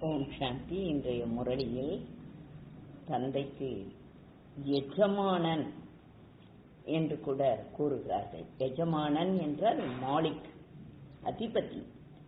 ஓம் சாந்தி இன்றைய முரளியில் தந்தைக்கு எஜமானன் என்று கூட கூறுகிறார்கள் எஜமானன் என்றால் மாலிக் அதிபதி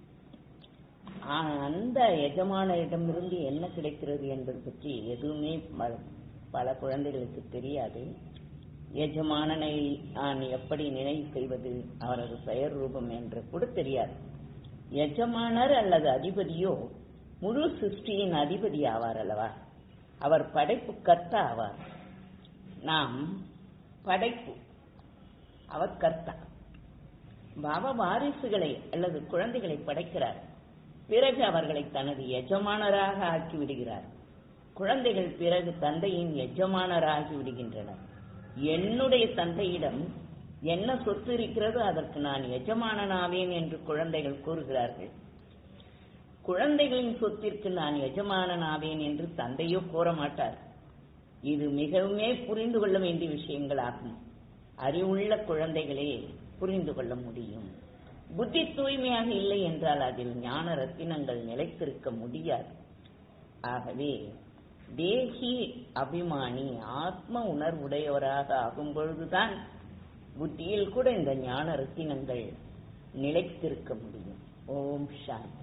அந்த எஜமானரிடமிருந்து என்ன கிடைக்கிறது என்பது பற்றி எதுவுமே பல குழந்தைகளுக்கு தெரியாது எஜமானனை நான் எப்படி நினைவு செய்வது அவரது பெயர் ரூபம் என்று கூட தெரியாது எஜமானர் அல்லது அதிபதியோ முழு சிருஷ்டியின் அதிபதி ஆவார் அல்லவா அவர் படைப்பு கர்த்தா ஆவார் நாம் படைப்பு அவர் கர்த்தா பாபா வாரிசுகளை அல்லது குழந்தைகளை படைக்கிறார் பிறகு அவர்களை தனது எஜமானராக ஆக்கி விடுகிறார் குழந்தைகள் பிறகு தந்தையின் எஜமானராகி விடுகின்றனர் என்னுடைய தந்தையிடம் என்ன சொத்து இருக்கிறதோ அதற்கு நான் எஜமானனாவேன் என்று குழந்தைகள் கூறுகிறார்கள் குழந்தைகளின் சொத்திற்கு நான் எஜமானனாவேன் என்று தந்தையோ கூற மாட்டார் இது மிகவுமே புரிந்து கொள்ள வேண்டிய விஷயங்களாகும் அறிவுள்ள குழந்தைகளே புரிந்து கொள்ள முடியும் புத்தி தூய்மையாக இல்லை என்றால் அதில் ஞான ரத்தினங்கள் நிலைத்திருக்க முடியாது ஆகவே தேகி அபிமானி ஆத்ம உணர்வுடையவராக ஆகும் பொழுதுதான் புத்தியில் கூட இந்த ஞான ரத்தினங்கள் நிலைத்திருக்க முடியும் ஓம் சாந்தி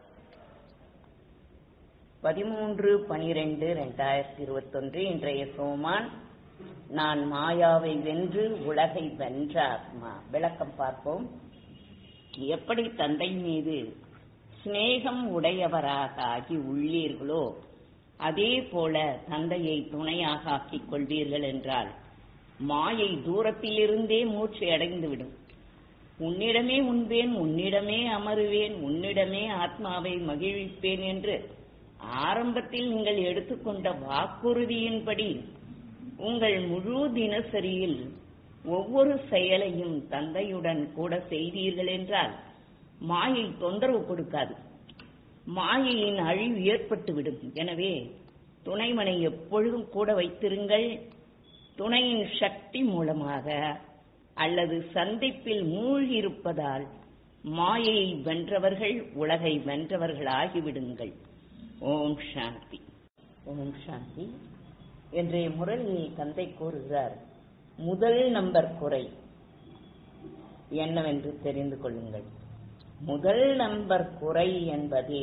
பதிமூன்று பனிரெண்டு ரெண்டாயிரத்தி இருபத்தொன்று இன்றைய சோமான் நான் மாயாவை வென்று உலகை வென்ற ஆத்மா விளக்கம் பார்ப்போம் எப்படி தந்தை மீது சிநேகம் உடையவராக ஆகி உள்ளீர்களோ அதே போல தந்தையை துணையாக ஆக்கிக் கொள்வீர்கள் என்றால் மாயை தூரத்திலிருந்தே மூச்சு அடைந்துவிடும் உன்னிடமே உண்பேன் உன்னிடமே அமருவேன் உன்னிடமே ஆத்மாவை மகிழ்விப்பேன் என்று ஆரம்பத்தில் நீங்கள் எடுத்துக்கொண்ட வாக்குறுதியின்படி உங்கள் முழு தினசரியில் ஒவ்வொரு செயலையும் தந்தையுடன் கூட செய்தீர்கள் என்றால் மாயை தொந்தரவு கொடுக்காது மாயையின் அழிவு ஏற்பட்டுவிடும் எனவே துணைமனை எப்பொழுதும் கூட வைத்திருங்கள் துணையின் சக்தி மூலமாக அல்லது சந்திப்பில் மூழ்கியிருப்பதால் மாயையை வென்றவர்கள் உலகை வென்றவர்கள் ஆகிவிடுங்கள் ஓம் சாந்தி ஓம் சாந்தி இன்றைய முரளியை தந்தை கூறுகிறார் முதல் நம்பர் குறை என்னவென்று தெரிந்து கொள்ளுங்கள் முதல் நம்பர் குறை என்பது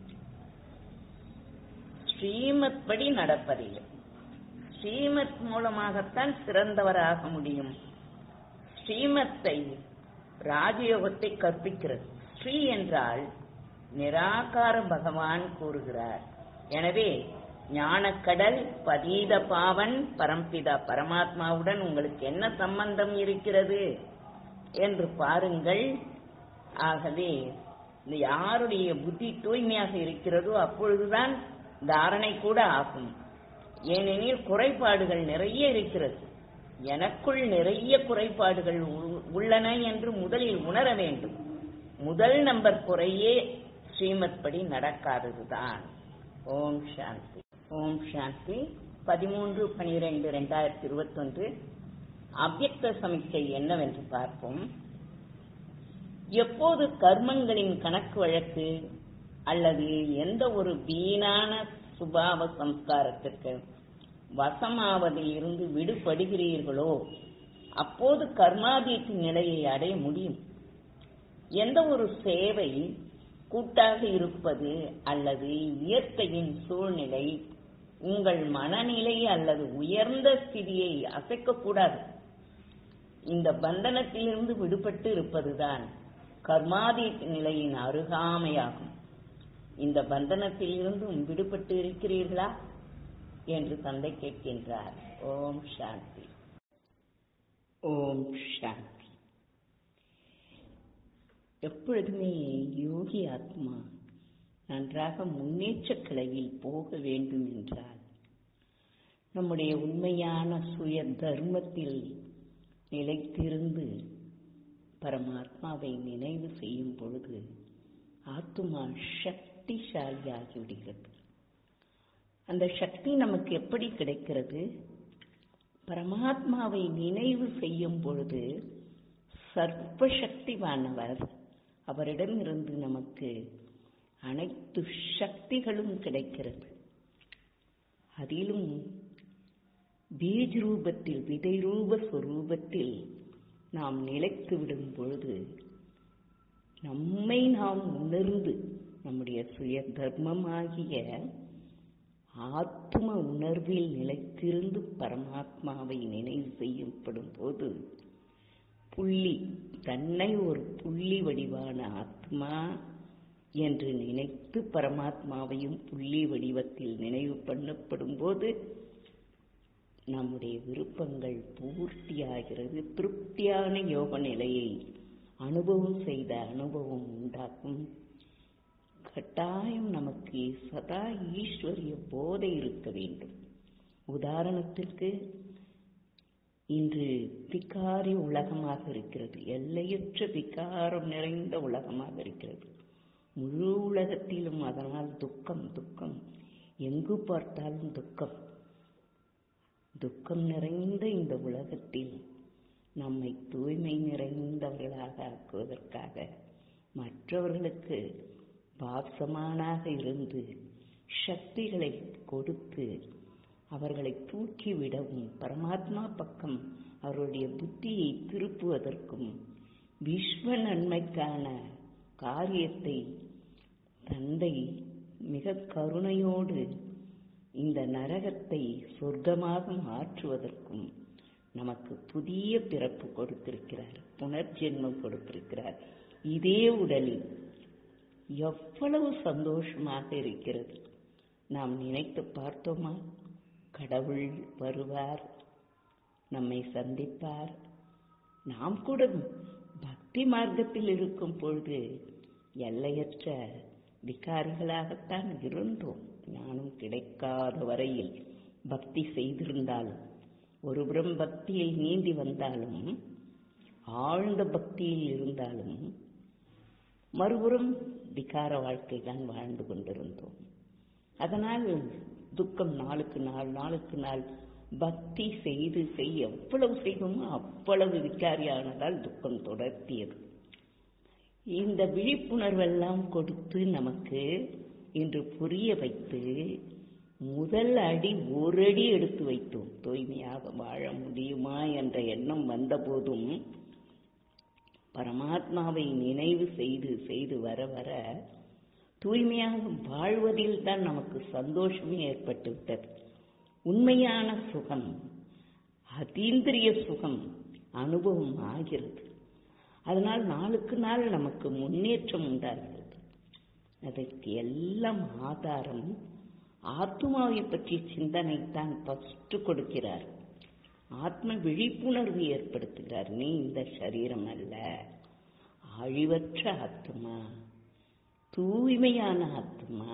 ஸ்ரீமத் படி நடப்பதில்லை ஸ்ரீமத் மூலமாகத்தான் சிறந்தவராக முடியும் ஸ்ரீமத்தை ராஜயோகத்தை கற்பிக்கிறது ஸ்ரீ என்றால் நிராகார பகவான் கூறுகிறார் எனவே ஞானக்கடல் பதீத பாவன் பரம்பிதா பரமாத்மாவுடன் உங்களுக்கு என்ன சம்பந்தம் இருக்கிறது என்று பாருங்கள் ஆகவே யாருடைய புத்தி தூய்மையாக இருக்கிறதோ அப்பொழுதுதான் தாரணை கூட ஆகும் ஏனெனில் குறைபாடுகள் நிறைய இருக்கிறது எனக்குள் நிறைய குறைபாடுகள் உள்ளன என்று முதலில் உணர வேண்டும் முதல் நம்பர் குறையே ஸ்ரீமத் படி நடக்காததுதான் ஓம் சாந்தி ஓம் சாந்தி பதிமூன்று பனிரெண்டு ரெண்டாயிரத்தி இருபத்தொன்று அவ்யக்த சமிக்கை என்னவென்று பார்ப்போம் எப்போது கர்மங்களின் கணக்கு வழக்கு அல்லது எந்த ஒரு வீணான சுபாவ சம்ஸ்காரத்திற்கு வசமாவதில் இருந்து விடுபடுகிறீர்களோ அப்போது கர்மாதீட்டு நிலையை அடைய முடியும் எந்த ஒரு சேவை கூட்டாக இருப்பது அல்லது இயற்கையின் சூழ்நிலை உங்கள் மனநிலை அல்லது உயர்ந்த ஸ்திதியை அசைக்கக்கூடாது இந்த பந்தனத்திலிருந்து விடுபட்டு இருப்பதுதான் கர்மாதீட் நிலையின் அருகாமையாகும் இந்த பந்தனத்தில் இருந்தும் விடுபட்டு இருக்கிறீர்களா என்று தந்தை கேட்கின்றார் ஓம் சாந்தி ஓம் சாந்தி எப்பொழுதுமே யோகி ஆத்மா நன்றாக முன்னேற்ற கிளையில் போக வேண்டும் என்றால் நம்முடைய உண்மையான சுய தர்மத்தில் நிலைத்திருந்து பரமாத்மாவை நினைவு செய்யும் பொழுது ஆத்மா சக்திசாலியாகிவிடுகிறது அந்த சக்தி நமக்கு எப்படி கிடைக்கிறது பரமாத்மாவை நினைவு செய்யும் பொழுது சர்வ சக்திவானவர் அவரிடமிருந்து நமக்கு அனைத்து சக்திகளும் கிடைக்கிறது அதிலும் பீஜ் ரூபத்தில் விதை ரூப சொரூபத்தில் நாம் நிலைத்து விடும் பொழுது நம்மை நாம் உணர்ந்து நம்முடைய சுய தர்மமாகிய ஆத்ம உணர்வில் நிலைத்திருந்து பரமாத்மாவை நினைவு செய்யப்படும் போது புள்ளி தன்னை ஒரு புள்ளி வடிவான ஆத்மா என்று நினைத்து பரமாத்மாவையும் புள்ளி வடிவத்தில் நினைவு பண்ணப்படும் போது நம்முடைய விருப்பங்கள் பூர்த்தியாகிறது திருப்தியான யோக நிலையை அனுபவம் செய்த அனுபவம் உண்டாக்கும் கட்டாயம் நமக்கு சதா ஈஸ்வரிய போதை இருக்க வேண்டும் உதாரணத்திற்கு இன்று விகாரி உலகமாக இருக்கிறது எல்லையற்ற விகாரம் நிறைந்த உலகமாக இருக்கிறது முழு உலகத்திலும் அதனால் துக்கம் துக்கம் எங்கு பார்த்தாலும் துக்கம் துக்கம் நிறைந்த இந்த உலகத்தில் நம்மை தூய்மை நிறைந்தவர்களாக ஆக்குவதற்காக மற்றவர்களுக்கு பாசமானாக இருந்து சக்திகளை கொடுத்து அவர்களை தூக்கிவிடவும் பரமாத்மா பக்கம் அவருடைய புத்தியை திருப்புவதற்கும் விஸ்வ நன்மைக்கான காரியத்தை தந்தை மிக கருணையோடு இந்த நரகத்தை சொர்க்கமாக மாற்றுவதற்கும் நமக்கு புதிய பிறப்பு கொடுத்திருக்கிறார் புனர்ஜென்மம் கொடுத்திருக்கிறார் இதே உடலில் எவ்வளவு சந்தோஷமாக இருக்கிறது நாம் நினைத்து பார்த்தோமா கடவுள் வருவார் நம்மை சந்திப்பார் நாம் கூட பக்தி மார்க்கத்தில் இருக்கும் பொழுது எல்லையற்ற விகாரிகளாகத்தான் இருந்தோம் ஞானம் கிடைக்காத வரையில் பக்தி செய்திருந்தாலும் ஒருபுறம் பக்தியில் நீந்தி வந்தாலும் ஆழ்ந்த பக்தியில் இருந்தாலும் மறுபுறம் விகார வாழ்க்கை தான் வாழ்ந்து கொண்டிருந்தோம் அதனால் துக்கம் நாளுக்கு நாள் நாளுக்கு நாள் பக்தி செய்து செய்ய எவ்வளவு செய்தோமோ அவ்வளவு விகாரியானதால் துக்கம் தொடர்த்தியது இந்த விழிப்புணர்வெல்லாம் கொடுத்து நமக்கு இன்று புரிய வைத்து முதல் அடி ஒரு அடி எடுத்து வைத்தோம் தூய்மையாக வாழ முடியுமா என்ற எண்ணம் வந்தபோதும் பரமாத்மாவை நினைவு செய்து செய்து வர வர தூய்மையாக வாழ்வதில் தான் நமக்கு சந்தோஷமே ஏற்பட்டு விட்டது உண்மையான சுகம் அதீந்திரிய சுகம் அனுபவம் ஆகிறது அதனால் நாளுக்கு நாள் நமக்கு முன்னேற்றம் உண்டாகிறது அதற்கு எல்லாம் ஆதாரம் ஆத்மாவை பற்றிய சிந்தனை தான் ஃபஸ்ட்டு கொடுக்கிறார் ஆத்ம விழிப்புணர்வு ஏற்படுத்துகிறார் நீ இந்த சரீரம் அல்ல அழிவற்ற ஆத்மா தூய்மையான ஆத்மா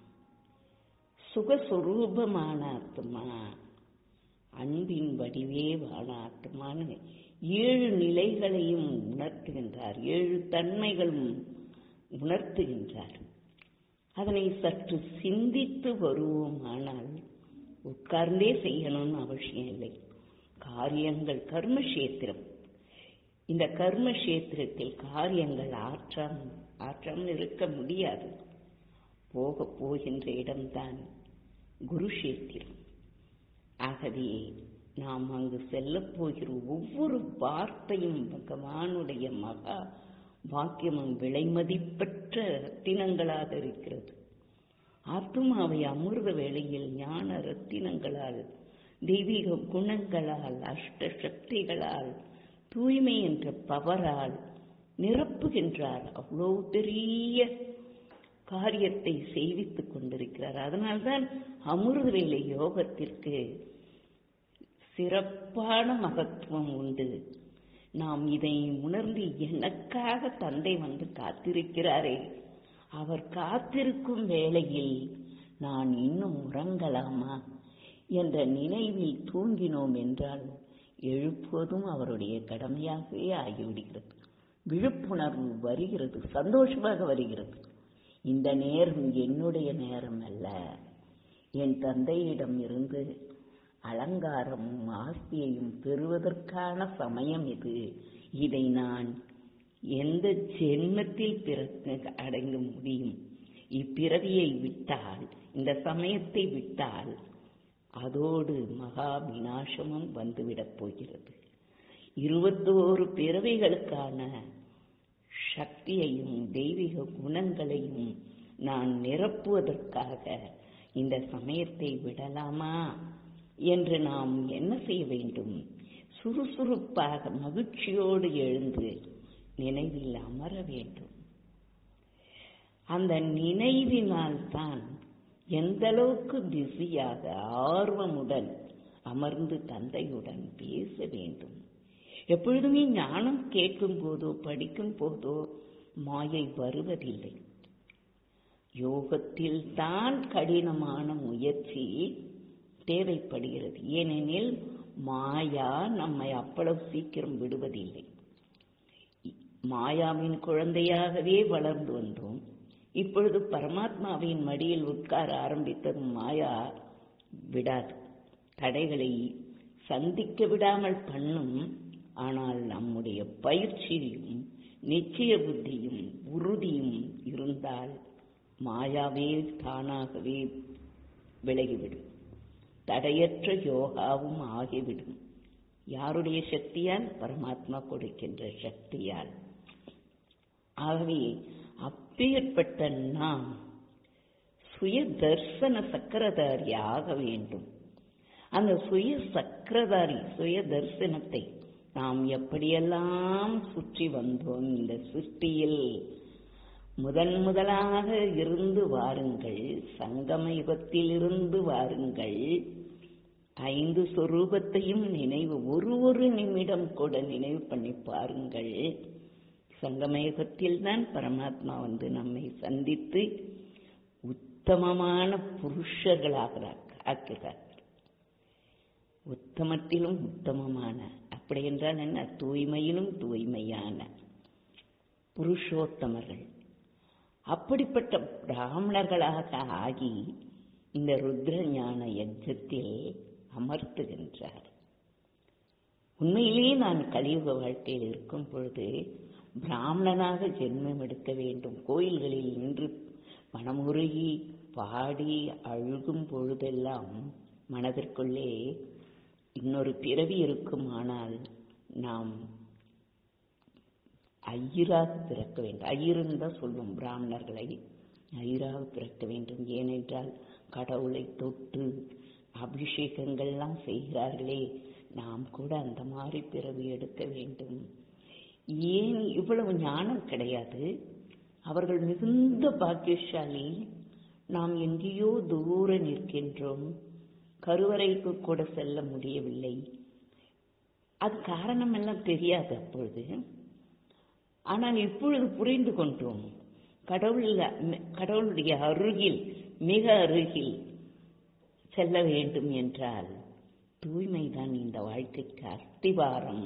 சுகஸ்வரூபமான ஆத்மா அன்பின் வடிவே வாழ ஆத்மான்னு ஏழு நிலைகளையும் உணர்த்துகின்றார் ஏழு தன்மைகளும் உணர்த்துகின்றார் அதனை சற்று சிந்தித்து வருவோம் ஆனால் உட்கார்ந்தே செய்யணும்னு அவசியம் இல்லை காரியங்கள் கர்மக்ஷேத்திரம் இந்த கர்மக்ஷேத்திரத்தில் காரியங்கள் ஆற்றாம் ஆற்றாமல் இருக்க முடியாது போக போகின்ற இடம்தான் குருஷேத்திரம் ஆகவே நாம் அங்கு செல்லப் போகிற ஒவ்வொரு வார்த்தையும் பகவானுடைய மகா வாக்கியமும் விலைமதிப்பற்ற ரத்தினங்களாக இருக்கிறது ஆத்மாவை அமிர்த வேளையில் ஞான ரத்தினங்களால் தெய்வீக குணங்களால் அஷ்ட சக்திகளால் தூய்மை என்ற பவரால் நிரப்புகின்றார் அவ்வளோ பெரிய காரியத்தை செய்வித்துக் கொண்டிருக்கிறார் அதனால்தான் அமிர்த வேலை யோகத்திற்கு சிறப்பான மகத்துவம் உண்டு நாம் இதை உணர்ந்து எனக்காக தந்தை வந்து காத்திருக்கிறாரே அவர் காத்திருக்கும் வேளையில் நான் இன்னும் உறங்கலாமா என்ற நினைவில் தூங்கினோம் என்றால் எழுப்புவதும் அவருடைய கடமையாகவே ஆகிவிடுகிறது விழிப்புணர்வு வருகிறது சந்தோஷமாக வருகிறது இந்த நேரம் என்னுடைய நேரம் அல்ல என் தந்தையிடம் இருந்து அலங்காரமும் ஆஸ்தியையும் பெறுவதற்கான சமயம் இது இதை நான் எந்த ஜென்மத்தில் பிறக்க அடைந்து முடியும் இப்பிறவியை விட்டால் இந்த சமயத்தை விட்டால் அதோடு மகா விநாசமும் வந்துவிடப் போகிறது இருபத்தோரு பிறவிகளுக்கான சக்தியையும் தெய்வீக குணங்களையும் நான் நிரப்புவதற்காக இந்த சமயத்தை விடலாமா என்று நாம் என்ன செய்ய வேண்டும் சுறுசுறுப்பாக மகிழ்ச்சியோடு எழுந்து நினைவில் அமர வேண்டும் அந்த நினைவினால் தான் எந்த அளவுக்கு பிஸியாக ஆர்வமுடன் அமர்ந்து தந்தையுடன் பேச வேண்டும் எப்பொழுதுமே ஞானம் கேட்கும் போதோ படிக்கும் போதோ மாயை வருவதில்லை யோகத்தில் தான் கடினமான முயற்சி தேவைப்படுகிறது ஏனெனில் மாயா நம்மை அவ்வளவு சீக்கிரம் விடுவதில்லை மாயாவின் குழந்தையாகவே வளர்ந்து வந்தோம் இப்பொழுது பரமாத்மாவின் மடியில் உட்கார ஆரம்பித்ததும் மாயா விடாது தடைகளை சந்திக்க விடாமல் பண்ணும் ஆனால் நம்முடைய பயிற்சியும் நிச்சய புத்தியும் உறுதியும் இருந்தால் மாயாவே தானாகவே விலகிவிடும் தடையற்ற யோகாவும் ஆகிவிடும் யாருடைய சக்தியால் பரமாத்மா கொடுக்கின்ற சக்தியால் ஆகவே அப்பேற்பட்ட நாம் சுய தர்சன சக்கரதாரி ஆக வேண்டும் அந்த சுய சக்கரதாரி சுய தரிசனத்தை நாம் எப்படியெல்லாம் சுற்றி வந்தோம் இந்த சிருஷ்டியில் முதன் முதலாக இருந்து வாருங்கள் சங்கம யுகத்தில் இருந்து வாருங்கள் ஐந்து சொரூபத்தையும் நினைவு ஒரு ஒரு நிமிடம் கூட நினைவு பண்ணி பாருங்கள் சங்கமயுகத்தில் தான் பரமாத்மா வந்து நம்மை சந்தித்து உத்தமமான புருஷர்களாக ஆக்குகிறார் உத்தமத்திலும் உத்தமமான அப்படி என்றால் என்ன தூய்மையிலும் தூய்மையான புருஷோத்தமர்கள் அப்படிப்பட்ட பிராமணர்களாக ஆகி இந்த ருத்ர ஞான யஜ்ஜத்தில் அமர்த்துகின்றார் உண்மையிலேயே நான் கலியுக வாழ்க்கையில் இருக்கும் பொழுது பிராமணனாக ஜென்மம் எடுக்க வேண்டும் கோயில்களில் நின்று மனமுருகி பாடி அழுகும் பொழுதெல்லாம் மனதிற்குள்ளே இன்னொரு பிறவி இருக்குமானால் நாம் ஐயராக பிறக்க வேண்டும் ஐயருன்னு தான் சொல்லும் பிராமணர்களை ஐயராக பிறக்க வேண்டும் ஏனென்றால் கடவுளை தொட்டு அபிஷேகங்கள்லாம் செய்கிறார்களே நாம் கூட அந்த மாதிரி பிறவி எடுக்க வேண்டும் ஏன் இவ்வளவு ஞானம் கிடையாது அவர்கள் மிகுந்த பாக்கியசாலி நாம் எங்கேயோ தூர நிற்கின்றோம் கருவறைக்கு கூட செல்ல முடியவில்லை அது காரணம் எல்லாம் தெரியாது அப்பொழுது ஆனால் இப்பொழுது புரிந்து கொண்டோம் கடவுள் கடவுளுடைய அருகில் மிக அருகில் செல்ல வேண்டும் என்றால் தூய்மைதான் இந்த வாழ்க்கைக்கு அஸ்திவாரம்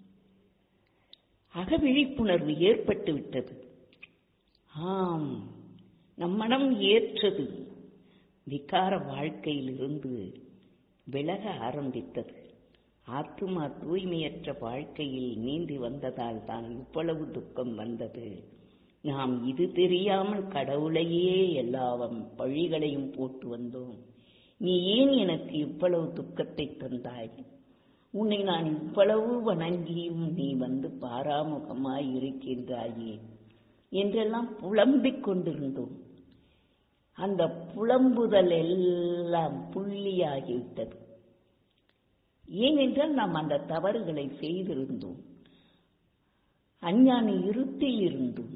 அக விழிப்புணர்வு ஏற்பட்டு விட்டது ஆம் நம் மனம் ஏற்றது விகார வாழ்க்கையிலிருந்து விலக ஆரம்பித்தது ஆத்துமா தூய்மையற்ற வாழ்க்கையில் நீந்தி வந்ததால் தான் இவ்வளவு துக்கம் வந்தது நாம் இது தெரியாமல் கடவுளையே எல்லா பழிகளையும் போட்டு வந்தோம் நீ ஏன் எனக்கு இவ்வளவு துக்கத்தை தந்தாய் உன்னை நான் இவ்வளவு வணங்கியும் நீ வந்து பாராமுகமாய் இருக்கின்றாயே என்றெல்லாம் புலம்பிக் கொண்டிருந்தோம் அந்த புலம்புதல் எல்லாம் புள்ளியாகிவிட்டது ஏனென்றால் நாம் அந்த தவறுகளை செய்திருந்தோம் அஞ்ஞானி இருட்டில் இருந்தோம்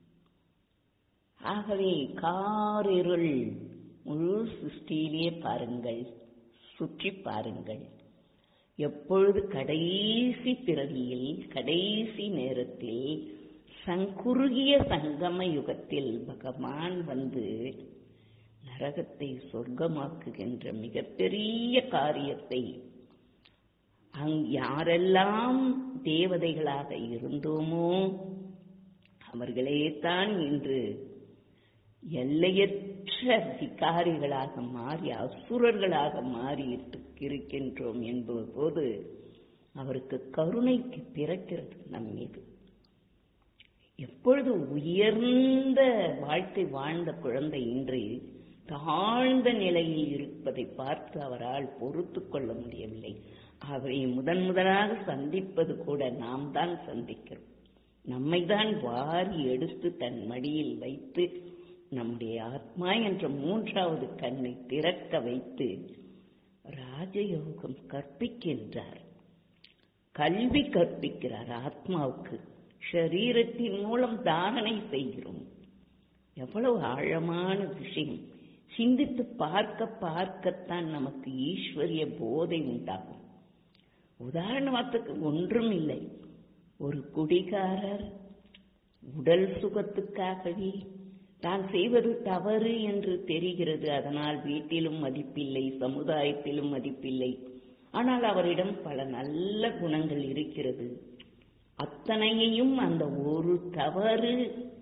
ஆகவே காரிருள் முழு சிருஷ்டியிலே பாருங்கள் சுற்றி பாருங்கள் எப்பொழுது கடைசி பிறவியில் கடைசி நேரத்தில் சங்குருகிய சங்கம யுகத்தில் பகவான் வந்து நரகத்தை சொர்க்கமாக்குகின்ற மிகப்பெரிய காரியத்தை அங் யாரெல்லாம் தேவதைகளாக இருந்தோமோ அவர்களே தான் இன்று எல்லையற்ற விகாரிகளாக மாறி அசுரர்களாக மாறி இருக்கின்றோம் என்பது போது அவருக்கு கருணைக்கு பிறக்கிறது நம் மீது எப்பொழுது உயர்ந்த வாழ்க்கை வாழ்ந்த குழந்தை இன்று தாழ்ந்த நிலையில் இருப்பதை பார்த்து அவரால் பொறுத்து கொள்ள முடியவில்லை அவரை முதன் முதலாக சந்திப்பது கூட நாம் தான் சந்திக்கிறோம் நம்மை தான் வாரி எடுத்து தன் மடியில் வைத்து நம்முடைய ஆத்மா என்ற மூன்றாவது கண்ணை திறக்க வைத்து ராஜயோகம் கற்பிக்கின்றார் கல்வி கற்பிக்கிறார் ஆத்மாவுக்கு ஷரீரத்தின் மூலம் தாரணை செய்கிறோம் எவ்வளவு ஆழமான விஷயம் சிந்தித்து பார்க்க பார்க்கத்தான் நமக்கு ஈஸ்வரிய போதை உண்டாகும் உதாரணத்துக்கு ஒன்றும் இல்லை ஒரு குடிகாரர் உடல் சுகத்துக்காகவே தான் செய்வது தவறு என்று தெரிகிறது அதனால் வீட்டிலும் மதிப்பில்லை சமுதாயத்திலும் மதிப்பில்லை ஆனால் அவரிடம் பல நல்ல குணங்கள் இருக்கிறது அத்தனையையும் அந்த ஒரு தவறு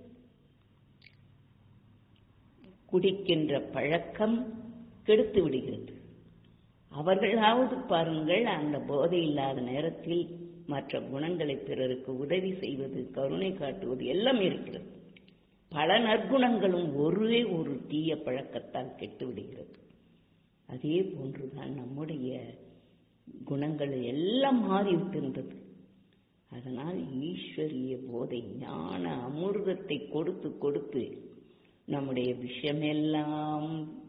குடிக்கின்ற பழக்கம் கெடுத்து விடுகிறது அவர்களாவது பாருங்கள் அந்த போதை இல்லாத நேரத்தில் மற்ற குணங்களை பிறருக்கு உதவி செய்வது கருணை காட்டுவது எல்லாம் இருக்கிறது பல நற்குணங்களும் ஒரே ஒரு தீய பழக்கத்தால் கெட்டு விடுகிறது அதே போன்றுதான் நம்முடைய குணங்கள் எல்லாம் மாறிவிட்டிருந்தது அதனால் ஈஸ்வரிய போதை ஞான அமிர்தத்தை கொடுத்து கொடுத்து நம்முடைய விஷமெல்லாம்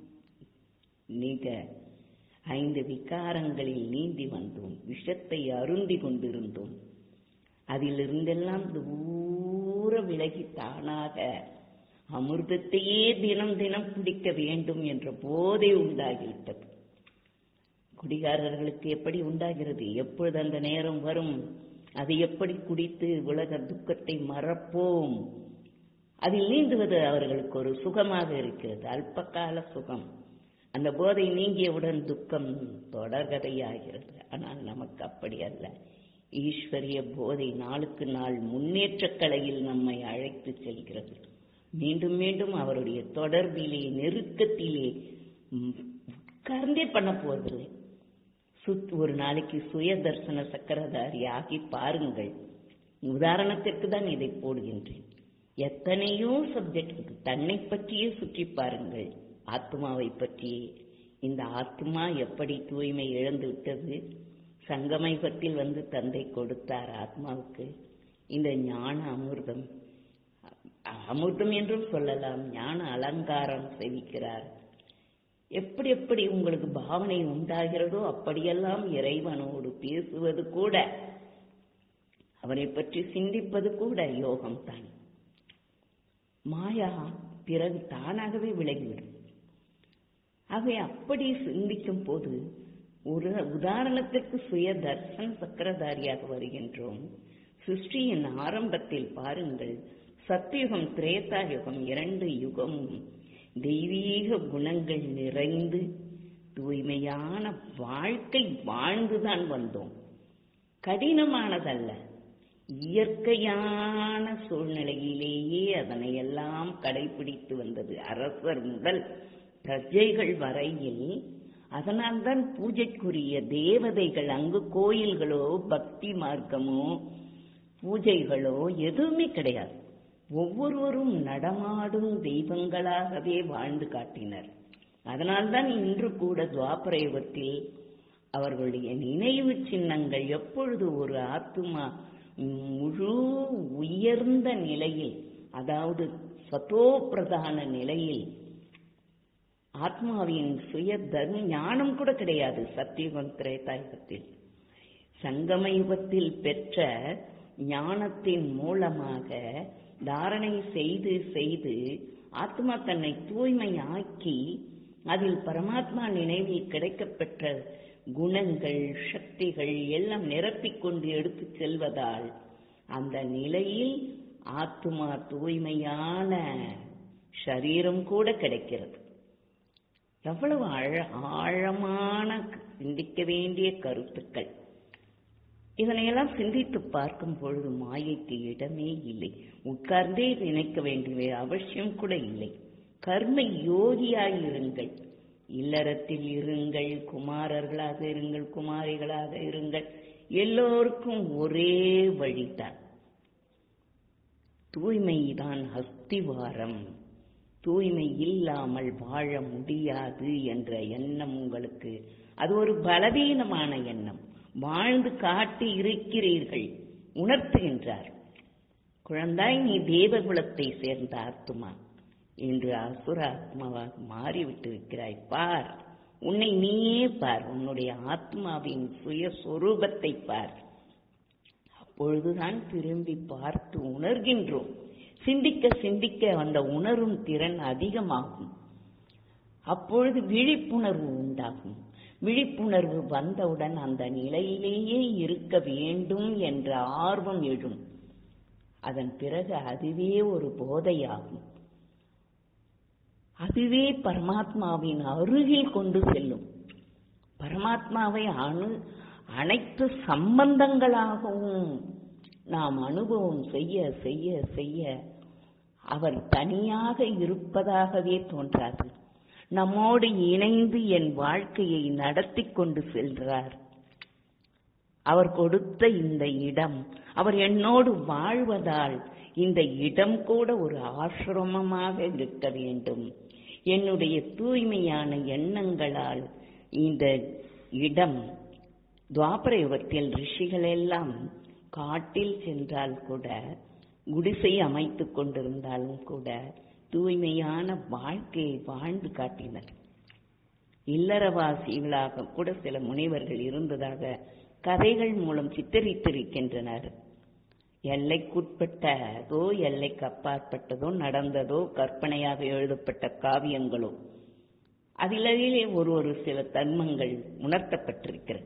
மிக ஐந்து விகாரங்களில் நீந்தி வந்தோம் விஷத்தை அருந்தி கொண்டிருந்தோம் அதிலிருந்தெல்லாம் தூர விலகி தானாக அமிர்தத்தையே தினம் தினம் குடிக்க வேண்டும் என்ற போதை உண்டாகிவிட்டது குடிகாரர்களுக்கு எப்படி உண்டாகிறது எப்பொழுது அந்த நேரம் வரும் அதை எப்படி குடித்து உலக துக்கத்தை மறப்போம் அதில் நீந்துவது அவர்களுக்கு ஒரு சுகமாக இருக்கிறது அல்பகால சுகம் அந்த போதை நீங்கியவுடன் துக்கம் தொடர்கதையாகிறது ஆனால் நமக்கு அப்படி அல்ல ஈஸ்வரிய போதை நாளுக்கு நாள் முன்னேற்ற கலையில் நம்மை அழைத்து செல்கிறது மீண்டும் மீண்டும் அவருடைய தொடர்பிலே நெருக்கத்திலே உட்கார்ந்தே பண்ண போவதில்லை சுத் ஒரு நாளைக்கு சுய தர்சன சக்கரதாரி ஆகி பாருங்கள் உதாரணத்திற்கு தான் இதை போடுகின்றேன் எத்தனையோ சப்ஜெக்ட் தன்னை பற்றியே சுற்றி பாருங்கள் ஆத்மாவை பற்றியே இந்த ஆத்மா எப்படி தூய்மை இழந்து விட்டது சங்கமைபத்தில் வந்து தந்தை கொடுத்தார் ஆத்மாவுக்கு இந்த ஞான அமிர்தம் அமிர்தம் என்றும் சொல்லலாம் ஞான அலங்காரம் செவிக்கிறார் எப்படி எப்படி உங்களுக்கு பாவனை உண்டாகிறதோ அப்படியெல்லாம் இறைவனோடு பேசுவது கூட அவரை பற்றி சிந்திப்பது கூட யோகம்தான் மாயா பிறகு தானாகவே விலகிவிடும் ஆகவே அப்படி சிந்திக்கும் போது ஒரு உதாரணத்திற்கு சுய தர்சன சக்கரதாரியாக வருகின்றோம் சிருஷ்டியின் ஆரம்பத்தில் பாருங்கள் சத்தியுகம் திரேதா யுகம் இரண்டு யுகமும் தெய்வீக குணங்கள் நிறைந்து தூய்மையான வாழ்க்கை வாழ்ந்துதான் வந்தோம் கடினமானதல்ல இயற்கையான சூழ்நிலையிலேயே அதனை எல்லாம் கடைபிடித்து வந்தது அரசர் முதல் பிரஜைகள் வரையில் அதனால்தான் பூஜைக்குரிய தேவதைகள் அங்கு கோயில்களோ பக்தி மார்க்கமோ பூஜைகளோ எதுவுமே கிடையாது ஒவ்வொருவரும் நடமாடும் தெய்வங்களாகவே வாழ்ந்து காட்டினர் அதனால்தான் இன்று கூட துவாபர யுகத்தில் அவர்களுடைய நினைவு சின்னங்கள் எப்பொழுது ஒரு ஆத்துமா முழு உயர்ந்த நிலையில் அதாவது சதோ பிரதான நிலையில் ஆத்மாவின் சுய தர்ம ஞானம் கூட கிடையாது சத்தியுகம் திரேதாயுகத்தில் சங்கம யுகத்தில் பெற்ற ஞானத்தின் மூலமாக தாரணை செய்து செய்து ஆத்மா தன்னை தூய்மையாக்கி அதில் பரமாத்மா நினைவில் கிடைக்கப்பெற்ற குணங்கள் சக்திகள் எல்லாம் நிரப்பிக்கொண்டு எடுத்து செல்வதால் அந்த நிலையில் ஆத்மா தூய்மையான சரீரம் கூட கிடைக்கிறது எவ்வளவு ஆழ ஆழமான சிந்திக்க வேண்டிய கருத்துக்கள் இதனையெல்லாம் சிந்தித்து பார்க்கும் பொழுது மாயைக்கு இடமே இல்லை உட்கார்ந்தே நினைக்க வேண்டிய அவசியம் கூட இல்லை கர்ம யோகியாயிருங்கள் இல்லறத்தில் இருங்கள் குமாரர்களாக இருங்கள் குமாரிகளாக இருங்கள் எல்லோருக்கும் ஒரே வழிதான் தூய்மைதான் அஸ்திவாரம் தூய்மை இல்லாமல் வாழ முடியாது என்ற எண்ணம் உங்களுக்கு அது ஒரு பலவீனமான எண்ணம் வாழ்ந்து காட்டி இருக்கிறீர்கள் உணர்த்துகின்றார் குழந்தாய் நீ தேவகுலத்தை சேர்ந்த ஆத்மா என்று அசுர ஆத்மாவாக மாறிவிட்டு இருக்கிறாய் பார் உன்னை நீயே பார் உன்னுடைய ஆத்மாவின் சுயஸ்வரூபத்தை பார் அப்பொழுதுதான் திரும்பி பார்த்து உணர்கின்றோம் சிந்திக்க சிந்திக்க அந்த உணரும் திறன் அதிகமாகும் அப்பொழுது விழிப்புணர்வு உண்டாகும் விழிப்புணர்வு வந்தவுடன் அந்த நிலையிலேயே இருக்க வேண்டும் என்ற ஆர்வம் எழும் அதன் பிறகு அதுவே ஒரு போதையாகும் அதுவே பரமாத்மாவின் அருகில் கொண்டு செல்லும் பரமாத்மாவை அணு அனைத்து சம்பந்தங்களாகவும் நாம் அனுபவம் செய்ய செய்ய செய்ய அவர் தனியாக இருப்பதாகவே தோன்றாது நம்மோடு இணைந்து என் வாழ்க்கையை நடத்தி கொண்டு செல்கிறார் அவர் கொடுத்த இந்த இடம் அவர் என்னோடு வாழ்வதால் இந்த இடம் கூட ஒரு ஆசிரமமாக இருக்க வேண்டும் என்னுடைய தூய்மையான எண்ணங்களால் இந்த இடம் துவாபர யுகத்தில் ரிஷிகள் எல்லாம் காட்டில் சென்றால் கூட குடிசை அமைத்துக் கொண்டிருந்தாலும் கூட தூய்மையான வாழ்க்கையை வாழ்ந்து காட்டினர் இல்லறவாசிகளாக கூட சில முனிவர்கள் இருந்ததாக கதைகள் மூலம் சித்தரித்திருக்கின்றனர் எல்லைக்குட்பட்டதோ எல்லைக்கு அப்பாற்பட்டதோ நடந்ததோ கற்பனையாக எழுதப்பட்ட காவியங்களோ அதிலே ஒரு ஒரு சில தர்மங்கள் உணர்த்தப்பட்டிருக்கிறது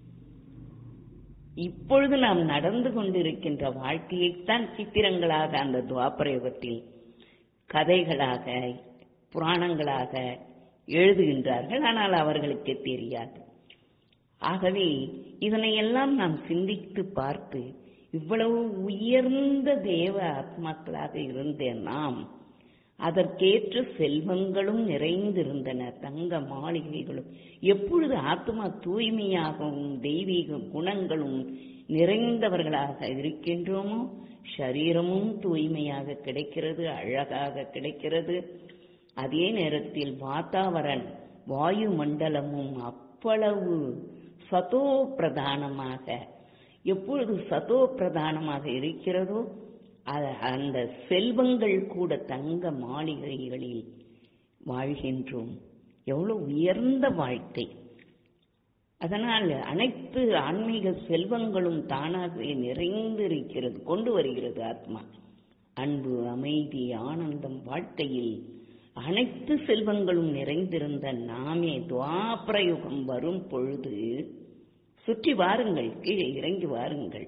இப்பொழுது நாம் நடந்து கொண்டிருக்கின்ற வாழ்க்கையைத்தான் சித்திரங்களாக அந்த துவாபர யுகத்தில் கதைகளாக புராணங்களாக எழுதுகின்றார்கள் ஆனால் அவர்களுக்கு தெரியாது ஆகவே இதனையெல்லாம் நாம் சிந்தித்து பார்த்து இவ்வளவு உயர்ந்த தேவ ஆத்மாக்களாக இருந்த நாம் அதற்கேற்ற செல்வங்களும் நிறைந்திருந்தன தங்க மாளிகைகளும் எப்பொழுது ஆத்மா தூய்மையாகவும் தெய்வீக குணங்களும் நிறைந்தவர்களாக இருக்கின்றோமோ சரீரமும் தூய்மையாக கிடைக்கிறது அழகாக கிடைக்கிறது அதே நேரத்தில் வாத்தாவரன் வாயு மண்டலமும் அவ்வளவு சதோ பிரதானமாக எப்பொழுது சதோ பிரதானமாக இருக்கிறதோ அந்த செல்வங்கள் கூட தங்க மாளிகைகளில் வாழ்கின்றோம் எவ்வளவு உயர்ந்த வாழ்க்கை அதனால் அனைத்து ஆன்மீக செல்வங்களும் தானாகவே நிறைந்து இருக்கிறது கொண்டு வருகிறது ஆத்மா அன்பு அமைதி ஆனந்தம் வாழ்க்கையில் அனைத்து செல்வங்களும் நிறைந்திருந்த நாமே துவாபரயுகம் வரும் பொழுது சுற்றி வாருங்கள் கீழே இறங்கி வாருங்கள்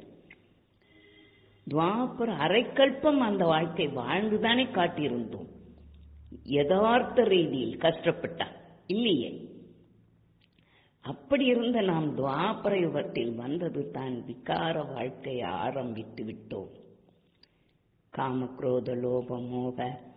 துவாபர அரைக்கல்பம் அந்த வாழ்க்கை வாழ்ந்துதானே காட்டியிருந்தோம் யதார்த்த ரீதியில் கஷ்டப்பட்டான் இல்லையே அப்படி இருந்த நாம் துவாபர யுகத்தில் வந்தது தான் விகார வாழ்க்கையை ஆரம்பித்து விட்டோம் காமக்ரோத லோப மோக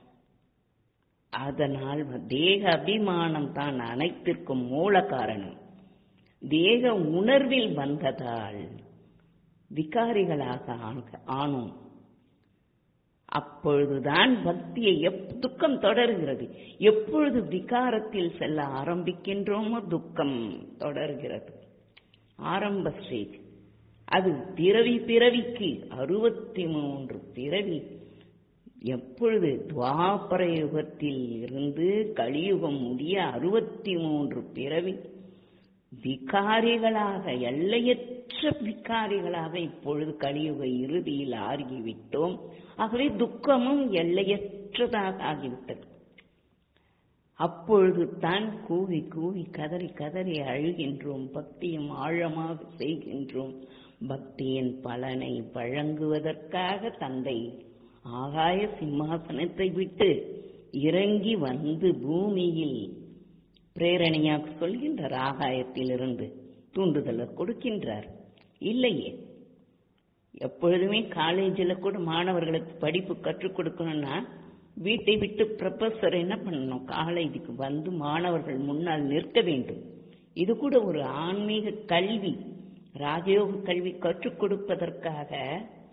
அதனால் தேக அபிமானம் தான் அனைத்திற்கும் மூல காரணம் தேக உணர்வில் வந்ததால் விகாரிகளாக ஆனோம் அப்பொழுதுதான் பக்தியை எப் துக்கம் தொடர்கிறது எப்பொழுது விகாரத்தில் செல்ல ஆரம்பிக்கின்றோமோ துக்கம் தொடர்கிறது ஆரம்ப ஸ்டேஜ் அது பிறவி பிறவிக்கு அறுபத்தி மூன்று பிறவி எப்பொழுது துவாபர யுகத்தில் இருந்து கலியுகம் முடிய அறுபத்தி மூன்று பிறவி விகாரிகளாக எல்லையற்ற விகாரிகளாக இப்பொழுது கலியுக இறுதியில் ஆகிவிட்டோம் ஆகவே துக்கமும் எல்லையற்றதாக ஆகிவிட்டது அப்பொழுது தான் கூவி கூவி கதறி கதறி அழுகின்றோம் பக்தியும் ஆழமாக செய்கின்றோம் பக்தியின் பலனை வழங்குவதற்காக தந்தை ஆகாய சிம்மாசனத்தை விட்டு இறங்கி வந்து பூமியில் பிரேரணையாக சொல்கின்றார் ஆகாயத்திலிருந்து தூண்டுதலை கொடுக்கின்றார் இல்லையே எப்பொழுதுமே காலேஜில் கூட மாணவர்களுக்கு படிப்பு கற்றுக் கொடுக்கணும்னா வீட்டை விட்டு ப்ரொஃபஸர் என்ன பண்ணணும் காலேஜுக்கு வந்து மாணவர்கள் முன்னால் நிற்க வேண்டும் இது கூட ஒரு ஆன்மீக கல்வி ராஜயோக கல்வி கற்றுக் கொடுப்பதற்காக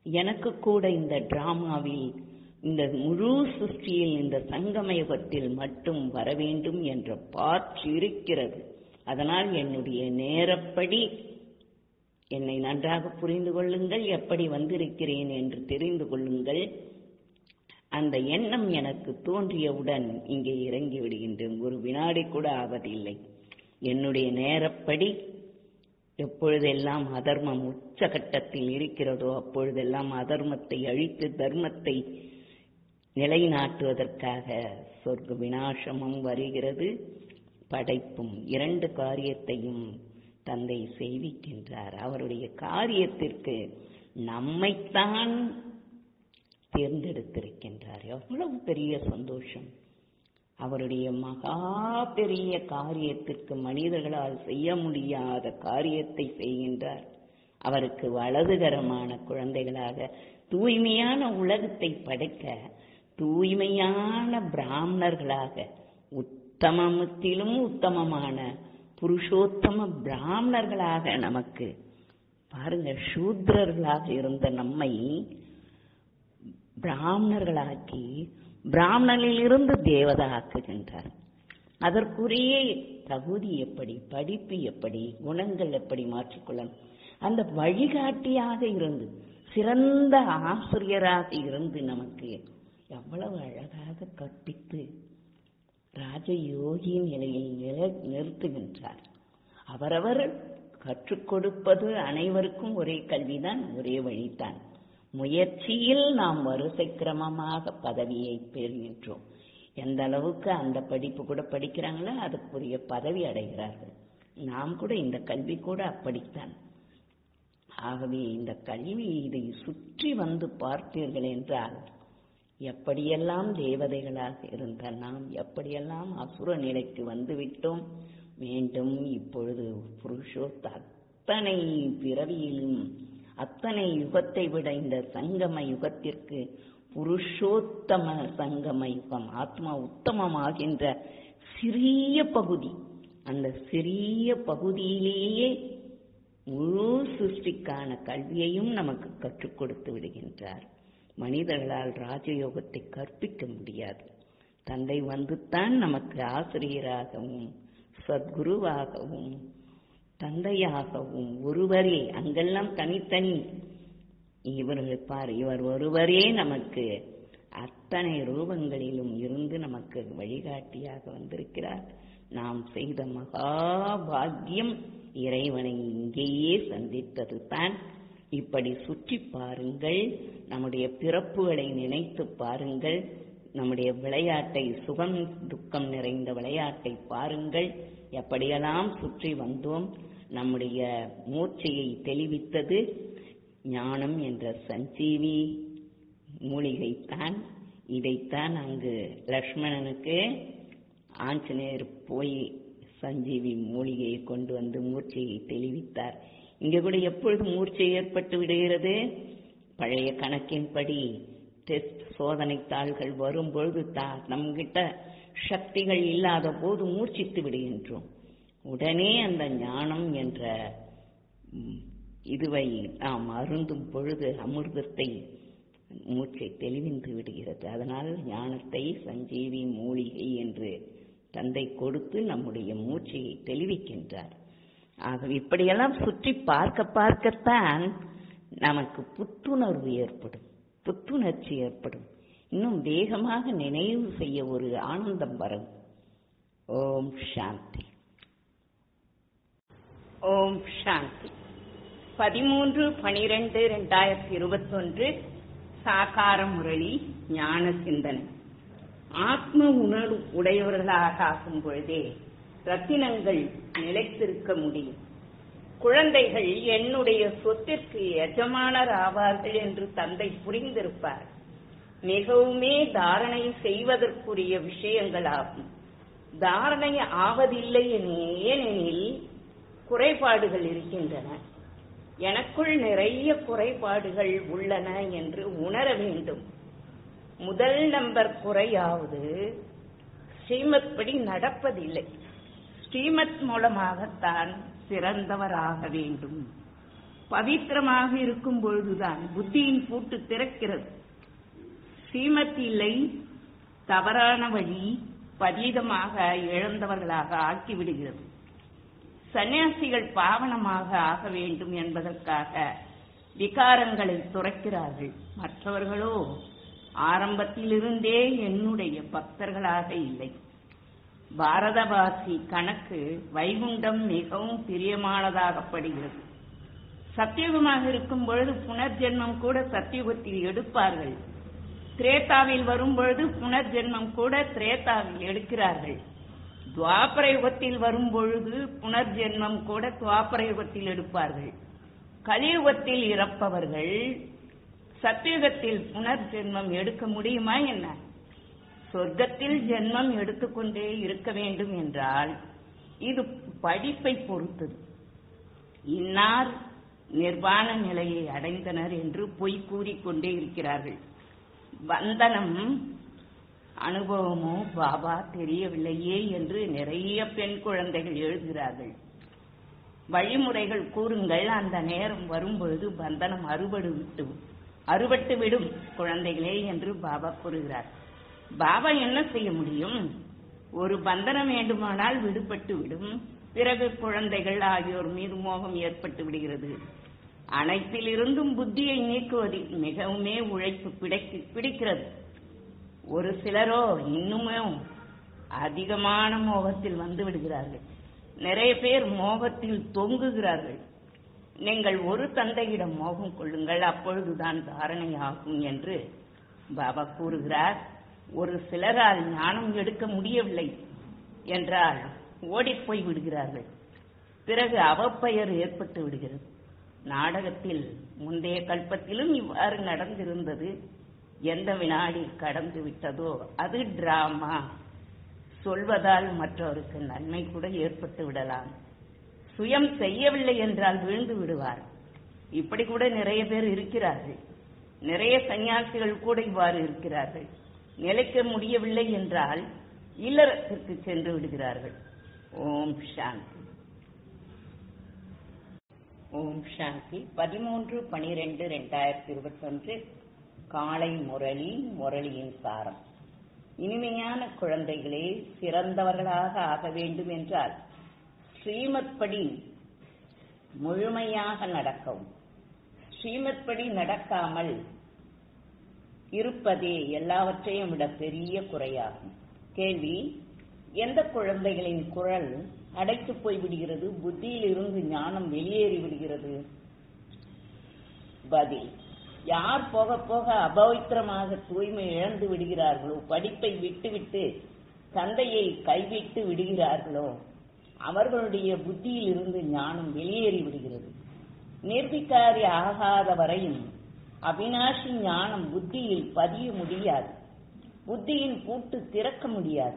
எனக்கு கூட இந்த டிராமாவில் இந்த முழு சிருஷ்டியில் இந்த சங்கம யுகத்தில் மட்டும் வர வேண்டும் என்ற பாற்று இருக்கிறது அதனால் என்னுடைய நேரப்படி என்னை நன்றாக புரிந்து கொள்ளுங்கள் எப்படி வந்திருக்கிறேன் என்று தெரிந்து கொள்ளுங்கள் அந்த எண்ணம் எனக்கு தோன்றியவுடன் இங்கே இறங்கி விடுகின்றேன் ஒரு வினாடி கூட ஆவதில்லை என்னுடைய நேரப்படி எப்பொழுதெல்லாம் அதர்மம் உச்சகட்டத்தில் இருக்கிறதோ அப்பொழுதெல்லாம் அதர்மத்தை அழித்து தர்மத்தை நிலைநாட்டுவதற்காக சொர்க்க விநாசமும் வருகிறது படைப்பும் இரண்டு காரியத்தையும் தந்தை செய்விக்கின்றார் அவருடைய காரியத்திற்கு நம்மைத்தான் தேர்ந்தெடுத்திருக்கின்றார் எவ்வளவு பெரிய சந்தோஷம் அவருடைய மகா பெரிய காரியத்திற்கு மனிதர்களால் செய்ய முடியாத காரியத்தை செய்கின்றார் அவருக்கு வலதுகரமான குழந்தைகளாக தூய்மையான உலகத்தை படைக்க தூய்மையான பிராமணர்களாக உத்தமத்திலும் உத்தமமான புருஷோத்தம பிராமணர்களாக நமக்கு பாருங்க சூத்ரர்களாக இருந்த நம்மை பிராமணர்களாக்கி பிராமணனிலிருந்து தேவதா ஆக்குகின்றார் அதற்குரிய தகுதி எப்படி படிப்பு எப்படி குணங்கள் எப்படி மாற்றிக்கொள்ளணும் அந்த வழிகாட்டியாக இருந்து சிறந்த ஆசிரியராக இருந்து நமக்கு எவ்வளவு அழகாக கற்பித்து ராஜயோகி நிலையில் நில நிறுத்துகின்றார் அவரவர் கற்றுக் கொடுப்பது அனைவருக்கும் ஒரே கல்விதான் ஒரே வழிதான் முயற்சியில் நாம் வரிசை கிரமமாக பதவியை பெறுகின்றோம் எந்த அளவுக்கு அந்த படிப்பு கூட படிக்கிறாங்களோ அதுக்குரிய பதவி அடைகிறார்கள் நாம் கூட இந்த கல்வி கூட அப்படித்தான் ஆகவே இந்த கல்வி இதை சுற்றி வந்து பார்த்தீர்கள் என்றால் எப்படியெல்லாம் தேவதைகளாக இருந்த நாம் எப்படியெல்லாம் அசுர நிலைக்கு வந்துவிட்டோம் மீண்டும் இப்பொழுது புருஷோத்த அத்தனை பிறவியிலும் அத்தனை யுகத்தை விட இந்த சங்கம யுகத்திற்கு புருஷோத்தம சங்கம யுகம் ஆத்மா உத்தமமாகின்ற சிறிய பகுதி அந்த சிறிய பகுதியிலேயே முழு சிருஷ்டிக்கான கல்வியையும் நமக்கு கற்றுக் கொடுத்து விடுகின்றார் மனிதர்களால் ராஜயோகத்தை கற்பிக்க முடியாது தந்தை வந்துத்தான் நமக்கு ஆசிரியராகவும் சத்குருவாகவும் தந்தையாகவும் ஒருவரே அங்கெல்லாம் தனித்தனி இவர்கள் பார் இவர் ஒருவரே நமக்கு அத்தனை ரூபங்களிலும் இருந்து நமக்கு வழிகாட்டியாக வந்திருக்கிறார் நாம் செய்த மகா பாக்கியம் இறைவனை இங்கேயே சந்தித்தது தான் இப்படி சுற்றி பாருங்கள் நம்முடைய பிறப்புகளை நினைத்து பாருங்கள் நம்முடைய விளையாட்டை சுகம் துக்கம் நிறைந்த விளையாட்டை பாருங்கள் எப்படியெல்லாம் சுற்றி வந்தோம் நம்முடைய மூச்சையை தெளிவித்தது ஞானம் என்ற சஞ்சீவி மூலிகைத்தான் இதைத்தான் அங்கு லக்ஷ்மணனுக்கு ஆஞ்சநேயர் போய் சஞ்சீவி மூலிகையை கொண்டு வந்து மூர்ச்சையை தெளிவித்தார் இங்கே கூட எப்பொழுது மூர்ச்சை ஏற்பட்டு விடுகிறது பழைய கணக்கின்படி டெஸ்ட் சோதனை தாள்கள் வரும்பொழுது தா நம்மகிட்ட சக்திகள் இல்லாத போது மூர்ச்சித்து விடுகின்றோம் உடனே அந்த ஞானம் என்ற இதுவை நாம் அருந்தும் பொழுது அமிர்தத்தை மூச்சை தெளிவிந்து விடுகிறது அதனால் ஞானத்தை சஞ்சீவி மூலிகை என்று தந்தை கொடுத்து நம்முடைய மூச்சையை தெளிவிக்கின்றார் ஆகவே இப்படியெல்லாம் சுற்றி பார்க்க பார்க்கத்தான் நமக்கு புத்துணர்வு ஏற்படும் புத்துணர்ச்சி ஏற்படும் இன்னும் வேகமாக நினைவு செய்ய ஒரு ஆனந்தம் வரும் ஓம் சாந்தி ஓம் சாந்தி பதிமூன்று பனிரெண்டு ரெண்டாயிரத்தி இருபத்தொன்று சாகார முரளி ஞான சிந்தனை ஆத்ம உணர்வு உடையவர்களாக ஆகும் பொழுதே ரத்தினங்கள் நிலைத்திருக்க முடியும் குழந்தைகள் என்னுடைய சொத்திற்கு எஜமானர் ஆவார்கள் என்று தந்தை புரிந்திருப்பார் மிகவுமே தாரணை செய்வதற்குரிய விஷயங்களாகும் தாரணை ஆவதில்லை ஏனெனில் குறைபாடுகள் இருக்கின்றன எனக்குள் நிறைய குறைபாடுகள் உள்ளன என்று உணர வேண்டும் முதல் நம்பர் குறையாவது ஸ்ரீமத் படி நடப்பதில்லை ஸ்ரீமத் மூலமாகத்தான் சிறந்தவராக வேண்டும் பவித்திரமாக இருக்கும் பொழுதுதான் புத்தியின் பூட்டு திறக்கிறது ஸ்ரீமத் இல்லை தவறான வழி பதீதமாக இழந்தவர்களாக ஆக்கிவிடுகிறது சன்னியாசிகள் பாவனமாக ஆக வேண்டும் என்பதற்காக விகாரங்களை துறக்கிறார்கள் மற்றவர்களோ ஆரம்பத்திலிருந்தே என்னுடைய பக்தர்களாக இல்லை பாரதவாசி கணக்கு வைகுண்டம் மிகவும் பிரியமானதாகப்படுகிறது சத்தியுகமாக இருக்கும் பொழுது புனர்ஜென்மம் கூட சத்தியுகத்தில் எடுப்பார்கள் திரேதாவில் வரும் பொழுது புனர்ஜென்மம் கூட திரேதாவில் எடுக்கிறார்கள் துவாபர யுகத்தில் வரும் பொழுது புனர்ஜென்மம் கூட துவாபர யுகத்தில் எடுப்பார்கள் கலியுகத்தில் இறப்பவர்கள் சத்தியுகத்தில் புனர்ஜென்மம் எடுக்க முடியுமா என்ன சொர்க்கத்தில் ஜென்மம் எடுத்துக்கொண்டே இருக்க வேண்டும் என்றால் இது படிப்பை பொறுத்தது இன்னார் நிர்வாண நிலையை அடைந்தனர் என்று பொய் கூறிக்கொண்டே இருக்கிறார்கள் வந்தனம் அனுபவமோ பாபா தெரியவில்லையே என்று நிறைய பெண் குழந்தைகள் எழுதுகிறார்கள் வழிமுறைகள் கூறுங்கள் அந்த நேரம் வரும்பொழுது பந்தனம் அறுபடு விட்டு அறுபட்டு விடும் குழந்தைகளே என்று பாபா கூறுகிறார் பாபா என்ன செய்ய முடியும் ஒரு பந்தனம் வேண்டுமானால் விடுபட்டு விடும் பிறகு குழந்தைகள் ஆகியோர் மீது மோகம் ஏற்பட்டு விடுகிறது அனைத்திலிருந்தும் புத்தியை நீக்குவதில் மிகவுமே உழைப்பு பிடிக்கு பிடிக்கிறது ஒரு சிலரோ இன்னுமும் அதிகமான மோகத்தில் வந்து விடுகிறார்கள் நிறைய பேர் மோகத்தில் தொங்குகிறார்கள் நீங்கள் ஒரு தந்தையிடம் மோகம் கொள்ளுங்கள் அப்பொழுதுதான் தாரணை ஆகும் என்று பாபா கூறுகிறார் ஒரு சிலரால் ஞானம் எடுக்க முடியவில்லை என்றால் ஓடிப்போய் விடுகிறார்கள் பிறகு அவப்பெயர் ஏற்பட்டு விடுகிறது நாடகத்தில் முந்தைய கல்பத்திலும் இவ்வாறு நடந்திருந்தது எந்த வினாடி கடந்து விட்டதோ அது டிராமா சொல்வதால் மற்றவருக்கு நன்மை கூட ஏற்பட்டு விடலாம் சுயம் செய்யவில்லை என்றால் விழுந்து விடுவார் இப்படி கூட நிறைய பேர் இருக்கிறார்கள் நிறைய சன்னியாசிகள் கூட இவ்வாறு இருக்கிறார்கள் நிலைக்க முடியவில்லை என்றால் இல்லறத்திற்கு சென்று விடுகிறார்கள் ஓம் சாந்தி ஓம் சாந்தி பதிமூன்று பனிரெண்டு ரெண்டாயிரத்தி இருபத்தொன்று காலை முரளி முரளியின் சாரம் இனிமையான குழந்தைகளே சிறந்தவர்களாக ஆக வேண்டும் என்றால் ஸ்ரீமத் படி முழுமையாக நடக்கவும் ஸ்ரீமத் படி நடக்காமல் இருப்பதே எல்லாவற்றையும் விட பெரிய குறையாகும் கேள்வி எந்த குழந்தைகளின் குரல் அடைத்து போய் விடுகிறது புத்தியில் இருந்து ஞானம் வெளியேறி விடுகிறது பதில் யார் போக போக அபவித்திரமாக தூய்மை இழந்து விடுகிறார்களோ படிப்பை விட்டுவிட்டு தந்தையை கைவிட்டு விடுகிறார்களோ அவர்களுடைய புத்தியில் இருந்து ஞானம் வெளியேறி விடுகிறது நிர்விகாரி ஆகாத வரையும் அவினாஷி ஞானம் புத்தியில் பதிய முடியாது புத்தியின் பூட்டு திறக்க முடியாது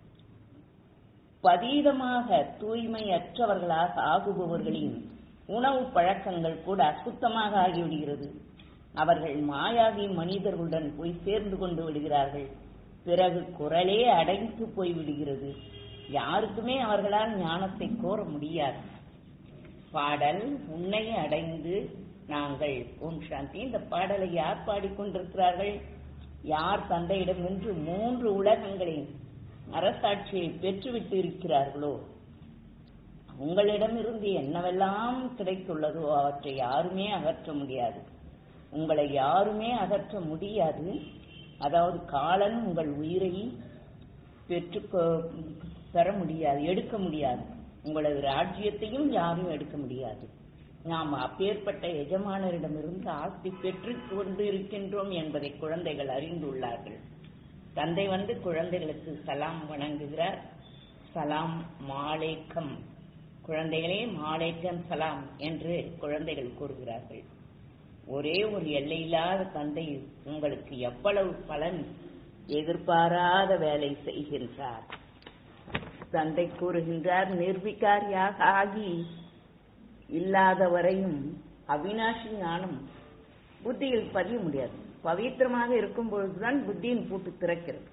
பதீதமாக தூய்மையற்றவர்களாக ஆகுபவர்களின் உணவு பழக்கங்கள் கூட அசுத்தமாக ஆகிவிடுகிறது அவர்கள் மாயாவி மனிதர்களுடன் போய் சேர்ந்து கொண்டு விடுகிறார்கள் பிறகு குரலே அடைந்து போய் விடுகிறது யாருக்குமே அவர்களால் ஞானத்தை கோர முடியாது பாடல் உன்னை அடைந்து நாங்கள் ஓம் சாந்தி இந்த பாடலை யார் பாடிக்கொண்டிருக்கிறார்கள் யார் தந்தையிடம் நின்று மூன்று உலகங்களின் அரசாட்சியை பெற்றுவிட்டு இருக்கிறார்களோ உங்களிடமிருந்து என்னவெல்லாம் கிடைத்துள்ளதோ அவற்றை யாருமே அகற்ற முடியாது உங்களை யாருமே அகற்ற முடியாது அதாவது காலன் உங்கள் உயிரை பெற்று பெற முடியாது எடுக்க முடியாது உங்களது ராஜ்யத்தையும் யாரும் எடுக்க முடியாது நாம் அப்பேற்பட்ட எஜமானரிடமிருந்து ஆஸ்தி பெற்று கொண்டு இருக்கின்றோம் என்பதை குழந்தைகள் அறிந்துள்ளார்கள் தந்தை வந்து குழந்தைகளுக்கு சலாம் வணங்குகிறார் சலாம் மாலேக்கம் குழந்தைகளே மாலேக்கம் சலாம் என்று குழந்தைகள் கூறுகிறார்கள் ஒரே ஒரு எல்லையில்லாத தந்தை உங்களுக்கு எவ்வளவு பலன் எதிர்பாராத வேலை செய்கின்றார் தந்தை கூறுகின்றார் நிர்விகாரியாக ஆகி இல்லாத வரையும் அவினாஷி ஞானம் புத்தியில் பதிய முடியாது பவித்திரமாக இருக்கும் பொழுதுதான் புத்தியின் பூட்டு திறக்கிறது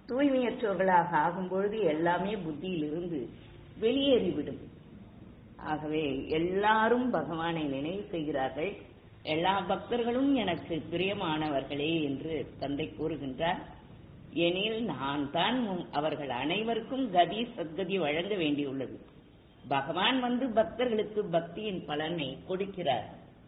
தூய்மையற்றவர்களாக ஆகும் பொழுது எல்லாமே புத்தியில் இருந்து வெளியேறிவிடும் ஆகவே எல்லாரும் பகவானை நினைவு செய்கிறார்கள் எல்லா பக்தர்களும் எனக்கு பிரியமானவர்களே என்று தந்தை கூறுகின்றார் எனில் நான் தான் உம் அவர்கள் அனைவருக்கும் கதி சத்கதி வழங்க வேண்டியுள்ளது பகவான் வந்து பக்தர்களுக்கு பக்தியின் பலனை கொடுக்கிறார்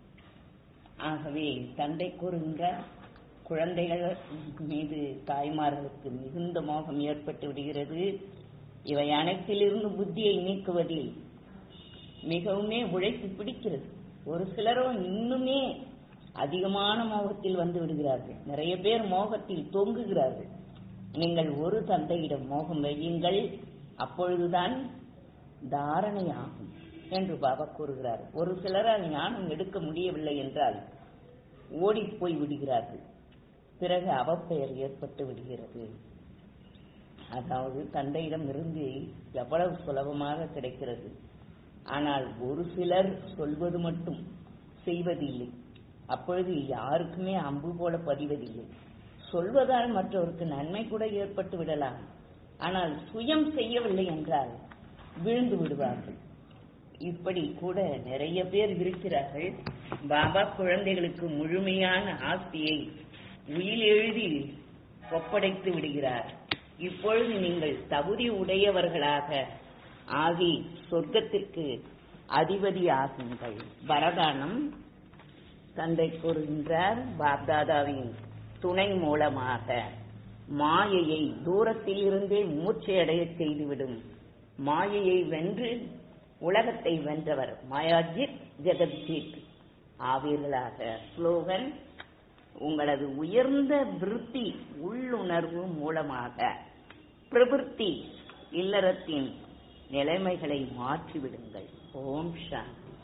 ஆகவே தந்தை கூறுகின்றார் குழந்தைகள் மீது தாய்மார்களுக்கு மிகுந்த மோகம் ஏற்பட்டு விடுகிறது இவை அனைத்திலிருந்து புத்தியை நீக்குவதில் மிகவுமே உழைப்பு பிடிக்கிறது ஒரு சிலரோ இன்னுமே அதிகமான மோகத்தில் வந்து விடுகிறார்கள் நிறைய பேர் மோகத்தில் தொங்குகிறார்கள் நீங்கள் ஒரு தந்தையிடம் மோகம் வையுங்கள் அப்பொழுதுதான் தாரணையாகும் என்று பாபா கூறுகிறார் ஒரு சிலரால் ஞானம் எடுக்க முடியவில்லை என்றால் ஓடிப் போய் விடுகிறார்கள் பிறகு அவப்பெயர் ஏற்பட்டு விடுகிறது அதாவது தந்தையிடம் இருந்து எவ்வளவு சுலபமாக கிடைக்கிறது ஆனால் ஒரு சிலர் சொல்வது மட்டும் செய்வதில்லை அப்பொழுது யாருக்குமே அம்பு போல பதிவதில்லை சொல்வதால் மற்றவருக்கு நன்மை கூட ஏற்பட்டு விடலாம் ஆனால் சுயம் செய்யவில்லை என்றால் விழுந்து விடுவார்கள் இப்படி கூட நிறைய பேர் இருக்கிறார்கள் பாபா குழந்தைகளுக்கு முழுமையான ஆஸ்தியை உயில் எழுதி ஒப்படைத்து விடுகிறார் இப்பொழுது நீங்கள் தகுதி உடையவர்களாக ஆகி சொர்க்கத்திற்கு அதிபதி ஆகுங்கள் வரதானம் தந்தை கூறுகின்றார் பாப்தாதாவின் துணை மூலமாக மாயையை தூரத்தில் இருந்தே மூச்சையடைய செய்துவிடும் மாயையை வென்று உலகத்தை வென்றவர் மாயாஜித் ஜெகத்ஜித் ஆவீர்களாக ஸ்லோகன் உங்களது உயர்ந்த விருத்தி உள்ளுணர்வு மூலமாக பிரவிற்த்தி இல்லறத்தின் நிலைமைகளை மாற்றிவிடுங்கள் ஓம் சாந்தி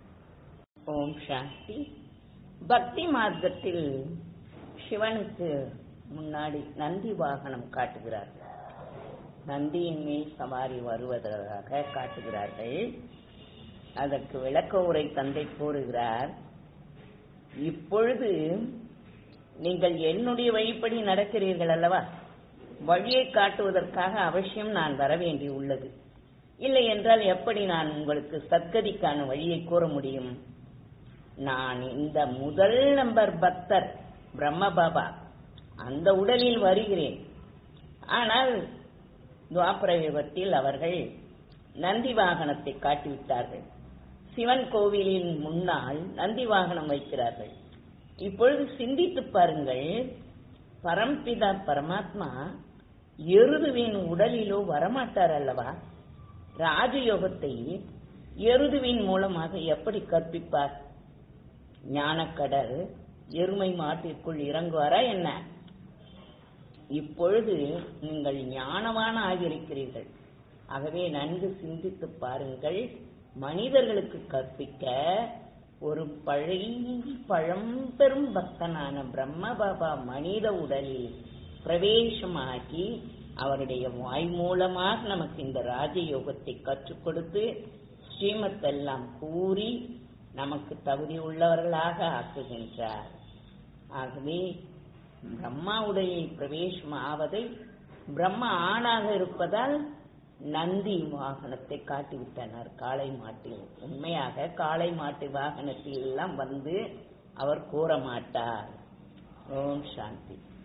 ஓம் சாந்தி பக்தி மார்க்கத்தில் சிவனுக்கு முன்னாடி நந்தி வாகனம் காட்டுகிறார்கள் நந்தியின் மேல் சவாரி வருவதாக காட்டுகிறார்கள் அதற்கு விளக்க உரை தந்தை கூறுகிறார் இப்பொழுது நீங்கள் என்னுடைய வழிப்படி நடக்கிறீர்கள் அல்லவா வழியை காட்டுவதற்காக அவசியம் நான் வர வேண்டி உள்ளது இல்லை என்றால் எப்படி நான் உங்களுக்கு சத்கதிக்கான வழியை கூற முடியும் நான் இந்த முதல் நம்பர் பக்தர் பிரம்ம பாபா அந்த உடலில் வருகிறேன் ஆனால் துவாபர யுகத்தில் அவர்கள் நந்தி வாகனத்தை காட்டிவிட்டார்கள் சிவன் கோவிலின் முன்னால் நந்தி வாகனம் வைக்கிறார்கள் இப்பொழுது சிந்தித்து பாருங்கள் பரம்பிதா பரமாத்மா எருதுவின் உடலிலோ வரமாட்டார் அல்லவா ராஜயோகத்தை எருதுவின் மூலமாக எப்படி கற்பிப்பார் ஞானக்கடல் எருமை மாட்டிற்குள் இறங்குவாரா என்ன இப்பொழுது நீங்கள் ஞானமான ஆகியிருக்கிறீர்கள் ஆகவே நன்கு சிந்தித்து பாருங்கள் மனிதர்களுக்கு கற்பிக்க ஒரு பழைய பழம்பெரும் பக்தனான பிரம்ம பாபா மனித உடலில் பிரவேசமாகி அவருடைய வாய் மூலமாக நமக்கு இந்த ராஜயோகத்தை கற்றுக் கொடுத்து ஸ்ரீமத்தெல்லாம் கூறி நமக்கு தகுதி உள்ளவர்களாக ஆக்குகின்றார் ஆகவே பிரம்மாவுடைய பிரவேசம் ஆவதை பிரம்மா ஆணாக இருப்பதால் நந்தி வாகனத்தை காட்டிவிட்டனர் காளை மாட்டில் உண்மையாக காளை மாட்டு வாகனத்தில் எல்லாம் வந்து அவர் கூற மாட்டார் ஓம் சாந்தி